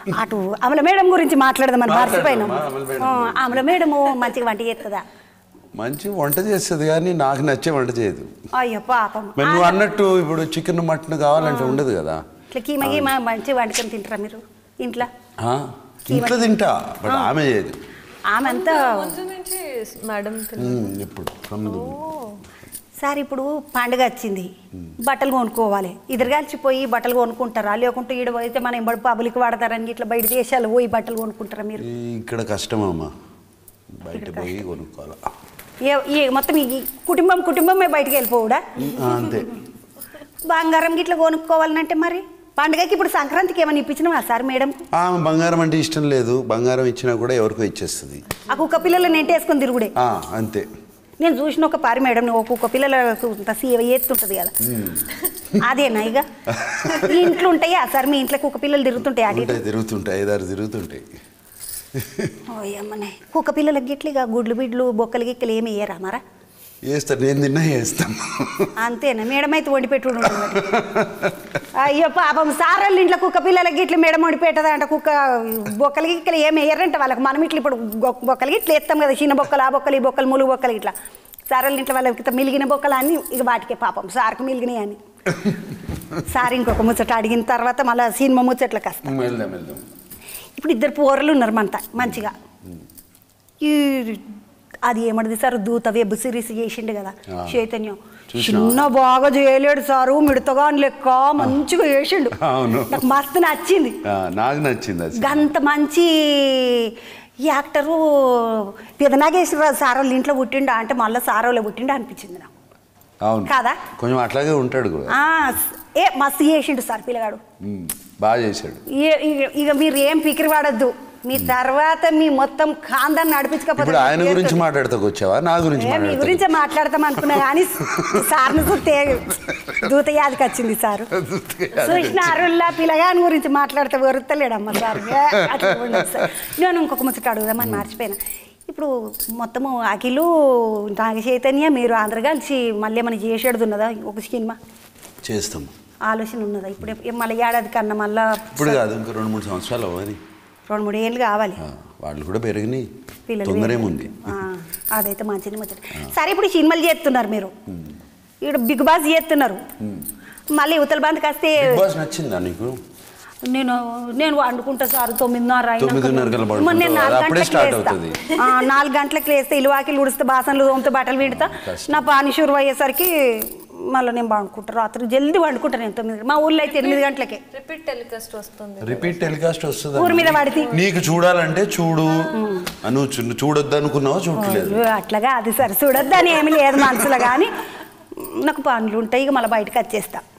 అటు అమల మేడం గురించి మాట్లాడదామని మర్చిపోయినాం మాట్లాడదామా? అమల మేడం ఆ, అమల మేడము మంచిగా వంట చేస్తుందా మంచి వంట చేస్తుంది కానీ నాకు నచ్చే వంట చేయదు అయ్యో పాపం మరి నువ్వు అన్నట్టు ఇప్పుడు చికెన్ మటన్ కావాలంటే ఉండదు కదా ఇట్లా కీమ గీమ మంచిగా వండుకొని తింటారా మీరు ఇంట్లో ఆ? ఇంట్లో తింటా బట్ ఆమె చేయదు ఆమె అంతా ముందు నుంచి మేడం ఉమ్, ఎప్పుడు కమ్ముదు. సార్ ఇప్పుడు పండుగ వచ్చింది బట్టలు కొనుక్కోవాలి ఇద్దరు కలిసిపోయి బట్టలు కొనుక్కుంటారా లేకుంటే ఈడ పోయితే మనం ఎంబడి పబ్లిక్ వాడతారని ఇట్లా బయట దేశాలు పోయి బట్టలు కొనుక్కుంటారా మీరు ఈ ఇక్కడ కష్టమమ్మా బయట పోయి కొనుక్కోవాలి ఏ ఏ మొత్తం ఈ కుటుంబం కుటుంబమే బయటికి వెళ్ళిపోవుడా ఆ, అంతే బంగారం గిట్లా కొనుక్కోవాలంటే మరి పండుగకి ఇప్పుడు సంక్రాంతికి ఏమైనా ఇప్పించినవా సార్ మేడం ఆమె బంగారం అంటే ఇష్టం లేదు బంగారం ఇచ్చినా కూడా ఎవరికో ఇచ్చేస్తుంది ఆ కుక్క పిల్లలు నెంటేసుకొని తిరుగుడే ఆ, అంతే నేను చూసిన ఒక పారి మేడం నువ్వు కుక్క పిల్లలకు ఇంత సీవ ఎత్తుంటది కదా అదేనా ఇక మీ ఇంట్లో ఉంటాయా సార్ మీ ఇంట్లో కుక్క పిల్లలు తిరుగుతుంటాయి అటు ఇటు? ఉంటాయి తిరుగుతుంటాయి ఐదారు తిరుగుతుంటాయి ఓయమ్మనే కుక్క పిల్లలకి గిట్ల ఇక గుడ్లు బిడ్లు బొక్కలు గిక్కలు ఏమి వేయరా మరా వేస్తాను నేను తిన్నా వేస్తాను అంతేనా మేడం అయితే వండి పెట్టుడు అయ్యో పాపం సారళ్ళ ఇంట్లో కుక్క పిల్లలకి గిట్ల మేడం వండి పెట్టదంట కుక్క బొక్కలు గిక్కలు ఏమి వేయరంట వాళ్ళకి మనం ఇట్లా ఇప్పుడు గొ- బొక్కలు గిట్ల ఎత్తాం కదా చిన్న బొక్కలు ఆ బొక్కలు ఈ బొక్కలు ములుగు బొక్కలు ఇట్లా సారళ్ళ ఇంట్లో వాళ్ళకి ఇట్లా మిలిగిన బొక్కలు అన్ని ఇక వాటికే పాపం సార్కి మిలిగినాయి అని సార్ ఇంకొక ముచ్చట అడిగిన తర్వాత మళ్ళీ సినిమా ముచ్చట్లకు వస్తాం వెళ్దాం వెళ్దాం ఇప్పుడు ఇద్దరు పోరలు ఉన్నారు మనత మంచిగా ఈ అది ఏమడిది సార్ దూత వెబ్ సిరీస్ చేసిండు కదా ఆ. చైతన్యం చూసినావా? చిన్న బాగా చేయలేడు సారు మిడతగా లెక్క మంచిగా చేసిండు అవును. నాకు మస్తు నచ్చింది ఆ, నాకు నచ్చింది అది గంత మంచి యాక్టరు పెదనాగేశ్వరరావు సార్ వాళ్ళ ఇంట్లో పుట్టిండా అంటే మళ్ళీ సారోలో పుట్టిండా అనిపించింది నాకు అవును కాదా? కొంచెం అట్లాగే ఉంటాడు కూడా ఆ, ఏ మస్తు చేసిండు సార్ పిల్లగాడు ఉమ్, బాగా చేశాడు ఏ- ఇక- ఇక మీరు ఏం పికిరి పడద్దు మీ తర్వాత మీ మొత్తం ఖాందాన్ని నడిపించకపోతే ఇప్పుడు ఆయన మీకు గురించి చేస్తుంది. మాట్లాడతాకు వచ్చావా నా గురించి ఏ, మీ మాట్లాడతాకు గురించే మాట్లాడతాం అనుకున్నా కానీ సార్ని చూస్తే దూత యాదికి వచ్చింది సారు చూసిన అరుల్లా పిల్లగాని గురించి మాట్లాడితే వరుతలేడమ్మ సార్ ఏ, అట్లా ఉండదు సార్ నేను ఇంకొక ముచ్చట అడుగుదామని మర్చిపోయినా ఇప్పుడు మొత్తము అఖిలు నాగ చైతన్య మీరు అందరు కలిసి మళ్ళీ ఏమైనా చేసేది ఉన్నదా ఒక సినిమా చేస్తాం ఆలోచన ఉన్నదా ఇప్పుడు ఎప్- మళ్ళీ ఏడాది కన్నా మళ్ళా ఇప్పుడు కాదు ఇంకా రెండు మూడు సంవత్సరాలు అవ్వని రెండు మూడు ఏళ్ళు కావాలి ఆ, వాళ్ళు కూడా పెరిగినాయి పిల్లలు తొందరేముంది ఆ, అదైతే మంచిది మంచిది సరే ఇప్పుడు సినిమాలు చేస్తున్నారు మీరు ఇక్కడ బిగ్ బాస్ చేస్తున్నారు మళ్ళీ ఉత్తల బంద్కి వస్తే బిగ్ బాస్ నచ్చిందా నీకు నేను నేను వండుకుంటా సార్ తొమ్మిదిన్నర అయినాక తొమ్మిదిన్నర కల్లా పడుకుంటావా? మొన్న నేను నాలుగు అది అప్పుడే గంటలకు స్టార్ట్ లేస్తా. అవుతుంది. ఆ, నాలుగు గంటలకు లేస్తే ఇలువాకిలు ఉడిస్తే బాసనలు తోమితే బట్టలు విడతా కష్టం. నా పానిషూరు అయ్యేసరికి మళ్ళీ నేను వండుకుంటా రాత్రి జల్దీ వండుకుంటా నేను తొమ్మిది మా ఊళ్ళో అయితే ఎనిమిది గంటలకే రిపీట్ టెలికాస్ట్ వస్తుంది రిపీట్ టెలికాస్ట్ వస్తుంది ఊరి మీద పడితే. నీకు చూడాలంటే చూడు ఆ, నువ్వు చూ- చూడొద్దు అనుకున్నావా చూడలేదు అయ్యో, అట్లాగా అది సరే చూడొద్దని ఏమి లేదు మనసులో కానీ నాకు పనులు ఉంటాయి ఇక మళ్ళీ బయటకు వచ్చేస్తా